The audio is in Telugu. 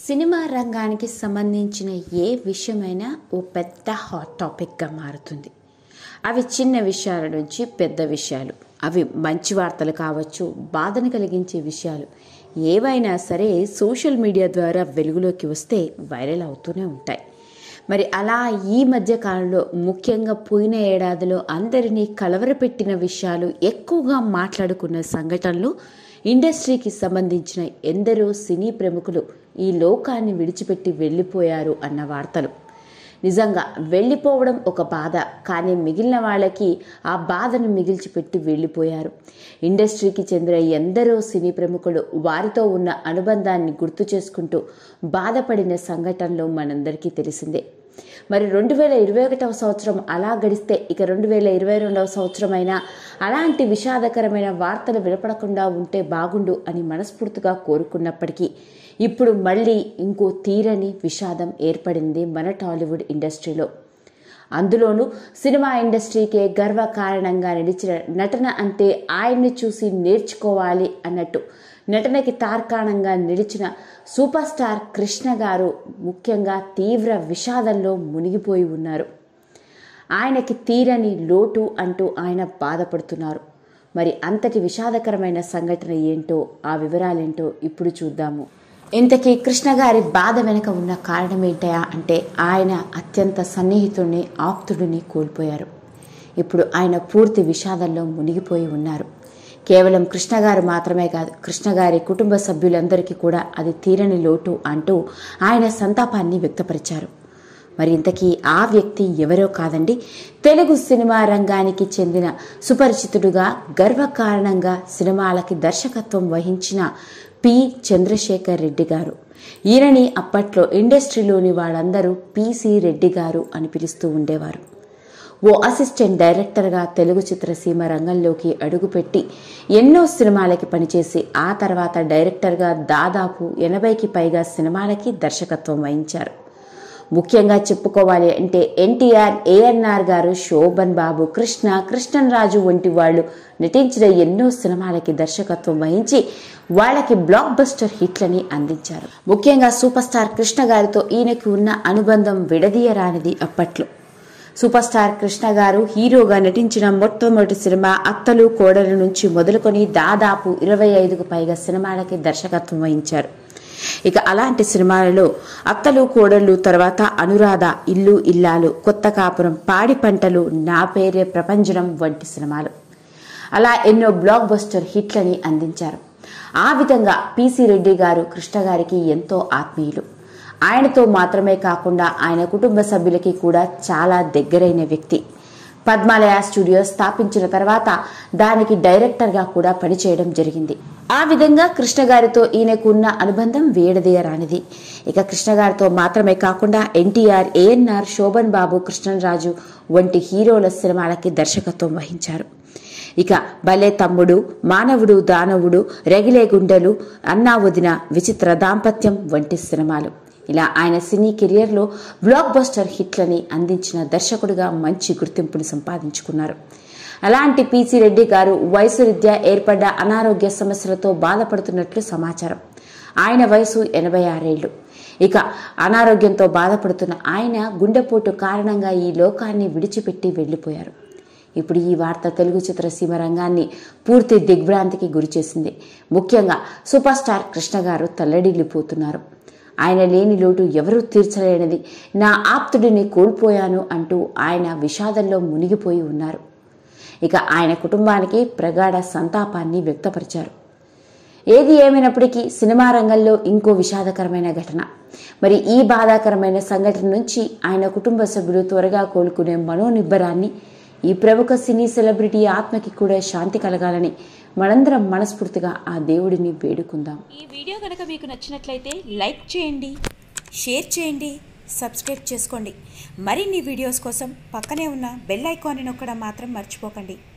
సినిమా రంగానికి సంబంధించిన ఏ విషయమైనా ఓ పెద్ద హాట్ టాపిక్గా మారుతుంది అవి చిన్న విషయాల నుంచి పెద్ద విషయాలు అవి మంచి వార్తలు కావచ్చు బాధను కలిగించే విషయాలు ఏవైనా సరే సోషల్ మీడియా ద్వారా వెలుగులోకి వస్తే వైరల్ అవుతూనే ఉంటాయి మరి అలా ఈ మధ్య కాలంలో ముఖ్యంగా పోయిన ఏడాదిలో అందరినీ కలవరపెట్టిన విషయాలు ఎక్కువగా మాట్లాడుకున్న సంఘటనలు ఇండస్ట్రీకి సంబంధించిన ఎందరో సినీ ప్రముఖులు ఈ లోకాన్ని విడిచిపెట్టి వెళ్ళిపోయారు అన్న వార్తలు నిజంగా వెళ్ళిపోవడం ఒక బాధ కానీ మిగిలిన వాళ్ళకి ఆ బాధను మిగిల్చిపెట్టి వెళ్ళిపోయారు ఇండస్ట్రీకి చెందిన ఎందరో సినీ ప్రముఖులు వారితో ఉన్న అనుబంధాన్ని గుర్తు చేసుకుంటూ బాధపడిన సంఘటనలు మనందరికీ తెలిసిందే మరి రెండు వేల ఇరవై ఒకటవ సంవత్సరం అలా గడిస్తే ఇక రెండు వేల ఇరవై రెండవ సంవత్సరం అయినా అలాంటి విషాదకరమైన వార్తలు వినపడకుండా ఉంటే బాగుండు అని మనస్ఫూర్తిగా కోరుకున్నప్పటికీ ఇప్పుడు మళ్ళీ ఇంకో తీరని విషాదం ఏర్పడింది మన టాలీవుడ్ ఇండస్ట్రీలో అందులోనూ సినిమా ఇండస్ట్రీకే గర్వ కారణంగా నిలిచిన నటన అంటే ఆయన్ని చూసి నేర్చుకోవాలి అన్నట్టు నటనకి తార్కాణంగా నిలిచిన సూపర్ స్టార్ కృష్ణ గారు ముఖ్యంగా తీవ్ర విషాదంలో మునిగిపోయి ఉన్నారు ఆయనకి తీరని లోటు అంటూ ఆయన బాధపడుతున్నారు మరి అంతటి విషాదకరమైన సంఘటన ఏంటో ఆ వివరాలేంటో ఇప్పుడు చూద్దాము ఇంతకీ కృష్ణ గారి బాధ వెనుక ఉన్న కారణం ఏంటయా అంటే ఆయన అత్యంత సన్నిహితుడిని ఆప్తుడిని కోల్పోయారు ఇప్పుడు ఆయన పూర్తి విషాదంలో మునిగిపోయి ఉన్నారు కేవలం కృష్ణ గారు మాత్రమే కాదు కృష్ణ గారి కుటుంబ సభ్యులందరికీ కూడా అది తీరని లోటు అంటూ ఆయన సంతాపాన్ని వ్యక్తపరిచారు మరి ఇంతకీ ఆ వ్యక్తి ఎవరో కాదండి తెలుగు సినిమా రంగానికి చెందిన సుపరిచితుడుగా గర్వకారణంగా సినిమాలకి దర్శకత్వం వహించిన పి చంద్రశేఖర్ రెడ్డి గారు ఈయనని అప్పట్లో ఇండస్ట్రీలోని వాళ్ళందరూ పిసి రెడ్డి గారు అని పిలుస్తూ ఉండేవారు ఓ అసిస్టెంట్ డైరెక్టర్గా తెలుగు చిత్రసీమ రంగంలోకి అడుగుపెట్టి ఎన్నో సినిమాలకి పనిచేసి ఆ తర్వాత డైరెక్టర్గా దాదాపు ఎనభైకి పైగా సినిమాలకి దర్శకత్వం వహించారు ముఖ్యంగా చెప్పుకోవాలి అంటే ఎన్టీఆర్ ఏఎన్ఆర్ గారు శోభన్ బాబు కృష్ణ కృష్ణన్ రాజు వంటి వాళ్ళు నటించిన ఎన్నో సినిమాలకి దర్శకత్వం వహించి వాళ్ళకి బ్లాక్ బస్టర్ హిట్లని అందించారు ముఖ్యంగా సూపర్ స్టార్ కృష్ణ గారితో ఈయనకి ఉన్న అనుబంధం విడదీయరానిది అప్పట్లో సూపర్ స్టార్ కృష్ణ గారు హీరోగా నటించిన మొట్టమొదటి సినిమా అత్తలు కోడలు నుంచి మొదలుకొని దాదాపు ఇరవై ఐదుకు పైగా సినిమాలకి దర్శకత్వం వహించారు ఇక అలాంటి సినిమాలలో అత్తలు కోడళ్ళు తర్వాత అనురాధ ఇల్లు ఇల్లాలు కొత్త కాపురం పాడి పంటలు నా పేరే ప్రపంచనం వంటి సినిమాలు అలా ఎన్నో బ్లాక్ బస్టర్ హిట్లని అందించారు ఆ విధంగా పిసి రెడ్డి గారు కృష్ణ గారికి ఎంతో ఆత్మీయులు ఆయనతో మాత్రమే కాకుండా ఆయన కుటుంబ సభ్యులకి కూడా చాలా దగ్గరైన వ్యక్తి పద్మాలయ స్టూడియో స్థాపించిన తర్వాత దానికి డైరెక్టర్గా కూడా పనిచేయడం జరిగింది ఆ విధంగా కృష్ణ గారితో ఈయనకు ఉన్న అనుబంధం వేడదీయరానిది ఇక కృష్ణ గారితో మాత్రమే కాకుండా ఎన్టీఆర్ ఏఎన్ఆర్ శోభన్ బాబు కృష్ణరాజు వంటి హీరోల సినిమాలకి దర్శకత్వం వహించారు ఇక భలే తమ్ముడు మానవుడు దానవుడు రెగిలే గుండెలు అన్నా వదిన విచిత్ర దాంపత్యం వంటి సినిమాలు ఇలా ఆయన సినీ కెరియర్లో బ్లాక్ బస్టర్ హిట్లని అందించిన దర్శకుడిగా మంచి గుర్తింపుని సంపాదించుకున్నారు అలాంటి పిసి రెడ్డి గారు వయసు రీత్యా ఏర్పడ్డ అనారోగ్య సమస్యలతో బాధపడుతున్నట్లు సమాచారం ఆయన వయసు ఎనభై ఆరేళ్లు ఇక అనారోగ్యంతో బాధపడుతున్న ఆయన గుండెపోటు కారణంగా ఈ లోకాన్ని విడిచిపెట్టి వెళ్లిపోయారు ఇప్పుడు ఈ వార్త తెలుగు చిత్రసీమ రంగాన్ని పూర్తి దిగ్భ్రాంతికి గురిచేసింది ముఖ్యంగా సూపర్ స్టార్ కృష్ణ గారు తల్లడిల్లిపోతున్నారు ఆయన లేని లోటు ఎవరూ తీర్చలేనిది నా ఆప్తుడిని కోల్పోయాను అంటూ ఆయన విషాదంలో మునిగిపోయి ఉన్నారు ఇక ఆయన కుటుంబానికి ప్రగాఢ సంతాపాన్ని వ్యక్తపరిచారు ఏది ఏమైనప్పటికీ సినిమా రంగంలో ఇంకో విషాదకరమైన ఘటన మరి ఈ బాధాకరమైన సంఘటన నుంచి ఆయన కుటుంబ సభ్యులు త్వరగా కోలుకునే మనోనిబ్బరాన్ని ఈ ప్రముఖ సినీ సెలబ్రిటీ ఆత్మకి కూడా శాంతి కలగాలని మనందరం మనస్ఫూర్తిగా ఆ దేవుడిని వేడుకుందాం ఈ వీడియో కనుక మీకు నచ్చినట్లయితే లైక్ చేయండి షేర్ చేయండి సబ్స్క్రైబ్ చేసుకోండి మరిన్ని వీడియోస్ కోసం పక్కనే ఉన్న బెల్ ఐకాన్ని నొక్కడం మాత్రం మర్చిపోకండి